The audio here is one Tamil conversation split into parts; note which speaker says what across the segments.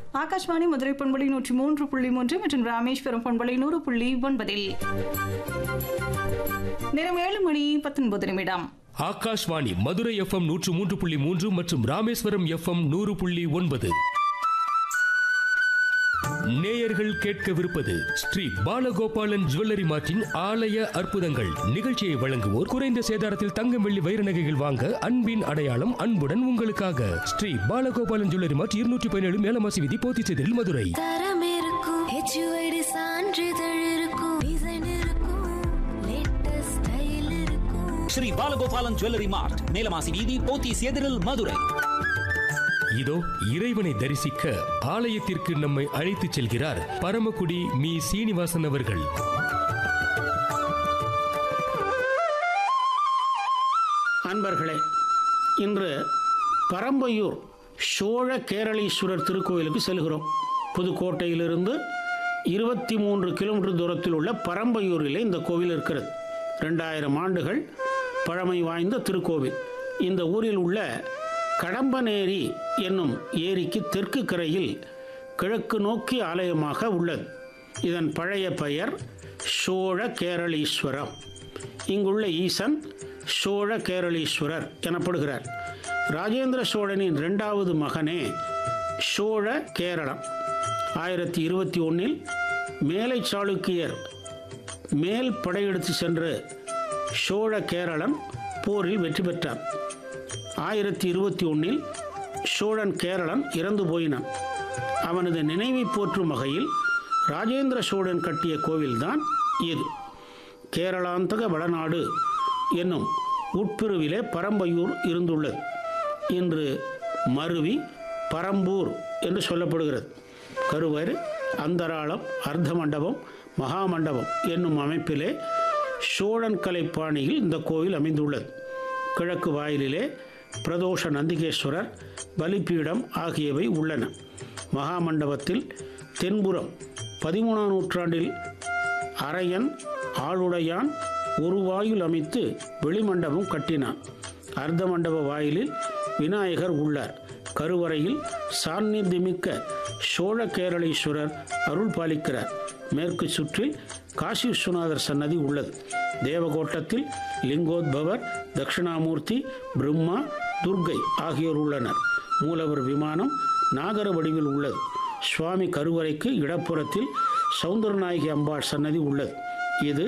Speaker 1: ஆகாஷ்வாணி மதுரை பண்பலை நூற்றி மூன்று புள்ளி மூன்று மற்றும் ராமேஸ்வரம் பண்பலை நூறு புள்ளி ஒன்பதில் நேரம் ஏழு மணி பத்தொன்பது நிமிடம்
Speaker 2: ஆகாஷ்வாணி மதுரை எஃப்எம் நூற்று மூன்று புள்ளி மூன்று மற்றும் ராமேஸ்வரம் எஃப்எம் நூறு புள்ளி ஒன்பது நேயர்கள் கேட்கவிருப்பது ஸ்ரீ பாலகோபாலன் ஜுவல்லரி மார்ட்டின் ஆலய அற்புதங்கள் நிகழ்ச்சியை வழங்குவோர் குறைந்த சேதாரத்தில் தங்கம் வெள்ளி வைர நகைகள் வாங்க அன்பின் அடையாளம் அன்புடன் உங்களுக்காக ஸ்ரீ பாலகோபாலன் ஜுவல்லரி மார்ட் இருநூற்றி பதினேழு மேலமாசி விதி போத்திச்செதில் மதுரை
Speaker 3: தரம் இருக்கும் ஹெச்யூஐடி சான்றிதழ் இருக்கும் டிசைன் இருக்கும் லேட்டஸ்ட் ஸ்டைல் இருக்கும்
Speaker 4: ஸ்ரீ பாலகோபாலன் ஜுவல்லரி மார்ட் மேலமாசி வீதி போத்தீஸ் எதிரில் மதுரை
Speaker 2: இதோ இறைவனை தரிசிக்க ஆலயத்திற்கு நம்மை அழைத்துச் செல்கிறார் பரமக்குடி மீ சீனிவாசன் அவர்கள்
Speaker 5: அன்பர்களே இன்று பரம்பையூர் சோழ கேரளீஸ்வரர் திருக்கோயிலுக்கு செல்கிறோம் புதுக்கோட்டையிலிருந்து இருபத்தி மூன்று கிலோமீட்டர் தூரத்தில் உள்ள பரம்பையூரிலே இந்த கோவில் இருக்கிறது ரெண்டாயிரம் ஆண்டுகள் பழமை வாய்ந்த திருக்கோவில் இந்த ஊரில் உள்ள கடம்பனேரி என்னும் ஏரிக்கு தெற்கு கரையில் கிழக்கு நோக்கி ஆலயமாக உள்ளது இதன் பழைய பெயர் சோழ கேரளீஸ்வரம் இங்குள்ள ஈசன் சோழ கேரளீஸ்வரர் எனப்படுகிறார் ராஜேந்திர சோழனின் இரண்டாவது மகனே சோழ கேரளம் ஆயிரத்தி இருபத்தி ஒன்றில் மேலை சாளுக்கியர் மேல் படையெடுத்து சென்று சோழ கேரளன் போரில் வெற்றி பெற்றார் ஆயிரத்தி இருபத்தி ஒன்றில் சோழன் கேரளன் இறந்து போயினான் அவனது நினைவை போற்றும் வகையில் ராஜேந்திர சோழன் கட்டிய கோவில்தான் இது கேரளாந்தக வடநாடு என்னும் உட்பிரிவிலே பரம்பையூர் இருந்துள்ளது இன்று மருவி பரம்பூர் என்று சொல்லப்படுகிறது கருவர் அந்தராளம் அர்த்த மண்டபம் மகாமண்டபம் என்னும் அமைப்பிலே சோழன் கலை பாணியில் இந்த கோவில் அமைந்துள்ளது கிழக்கு வாயிலிலே பிரதோஷ நந்திகேஸ்வரர் பலிபீடம் ஆகியவை உள்ளன மகாமண்டபத்தில் தென்புறம் பதிமூணாம் நூற்றாண்டில் அரையன் ஆளுடையான் ஒரு வாயில் அமைத்து வெளிமண்டபம் கட்டினான் அர்த்த மண்டப வாயிலில் விநாயகர் உள்ளார் கருவறையில் சாநித்தியமிக்க சோழ கேரளீஸ்வரர் அருள் பாலிக்கிறார் மேற்கு சுற்றில் காசி விஸ்வநாதர் சன்னதி உள்ளது தேவகோட்டத்தில் லிங்கோத்பவர் தட்சிணாமூர்த்தி பிரம்மா துர்கை ஆகியோர் உள்ளனர் மூலவர் விமானம் நாகர வடிவில் உள்ளது சுவாமி கருவறைக்கு இடப்புறத்தில் சவுந்தரநாயகி அம்பாள் சன்னதி உள்ளது இது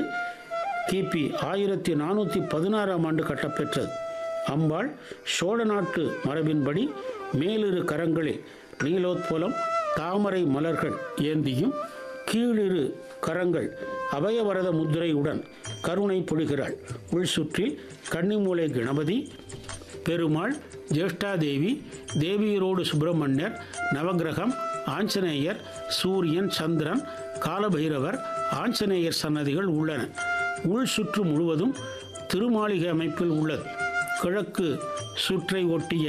Speaker 5: கிபி ஆயிரத்தி நானூற்றி பதினாறாம் ஆண்டு கட்டப்பெற்றது அம்பாள் சோழ நாட்டு மரபின்படி மேலிரு கரங்களில் நீலோத்பலம் தாமரை மலர்கள் ஏந்தியும் கீழிரு கரங்கள் அபயவரத முத்திரையுடன் கருணை பொழிகிறாள் உள் சுற்றில் கன்னிமூலை கணபதி பெருமாள் ஜேஷ்டாதேவி தேவியரோடு சுப்பிரமணியர் நவக்கிரகம் ஆஞ்சநேயர் சூரியன் சந்திரன் காலபைரவர் ஆஞ்சநேயர் சன்னதிகள் உள்ளன உள் சுற்று முழுவதும் திருமாளிகை அமைப்பில் உள்ளது கிழக்கு சுற்றை ஒட்டிய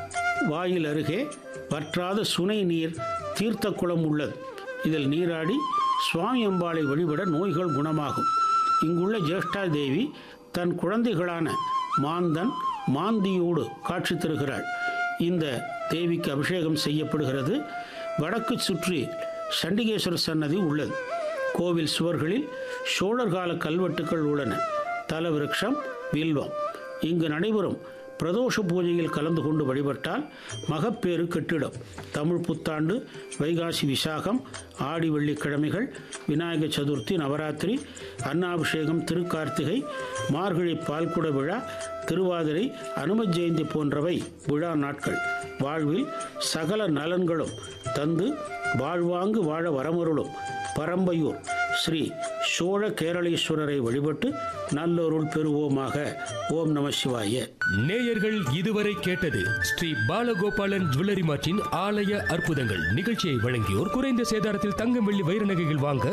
Speaker 5: வாயில் அருகே வற்றாத சுனை நீர் தீர்த்த குளம் உள்ளது இதில் நீராடி சுவாமி அம்பாளை வழிபட நோய்கள் குணமாகும் இங்குள்ள ஜேஷ்டா தேவி தன் குழந்தைகளான மாந்தன் மாந்தியோடு காட்சி தருகிறாள் இந்த தேவிக்கு அபிஷேகம் செய்யப்படுகிறது வடக்கு சுற்றி சண்டிகேஸ்வரர் சன்னதி உள்ளது கோவில் சுவர்களில் சோழர் கால கல்வெட்டுக்கள் உள்ளன தலவிருட்சம் வில்வம் இங்கு நடைபெறும் பிரதோஷ பூஜையில் கலந்து கொண்டு வழிபட்டால் மகப்பேறு கெட்டிடம் தமிழ் புத்தாண்டு வைகாசி விசாகம் ஆடி வெள்ளிக்கிழமைகள் விநாயகர் சதுர்த்தி நவராத்திரி அன்னாபிஷேகம் திருக்கார்த்திகை மார்கழி பால்குட விழா திருவாதிரை அனும ஜெயந்தி போன்றவை விழா நாட்கள் வாழ்வில் சகல நலன்களும் தந்து வாழ்வாங்கு வாழ வரமருளும் பரம்பையூர் ஸ்ரீ சோழ கேரளீஸ்வரரை வழிபட்டு நல்லொருள் பெறுவோமாக ஓம் நம சிவாய
Speaker 2: நேயர்கள் இதுவரை கேட்டது ஸ்ரீ பாலகோபாலன் ஜுவல்லரி மார்ட்டின் ஆலய அற்புதங்கள் நிகழ்ச்சியை வழங்கியோர் குறைந்த சேதாரத்தில் தங்கம் வெள்ளி வைர நகைகள் வாங்க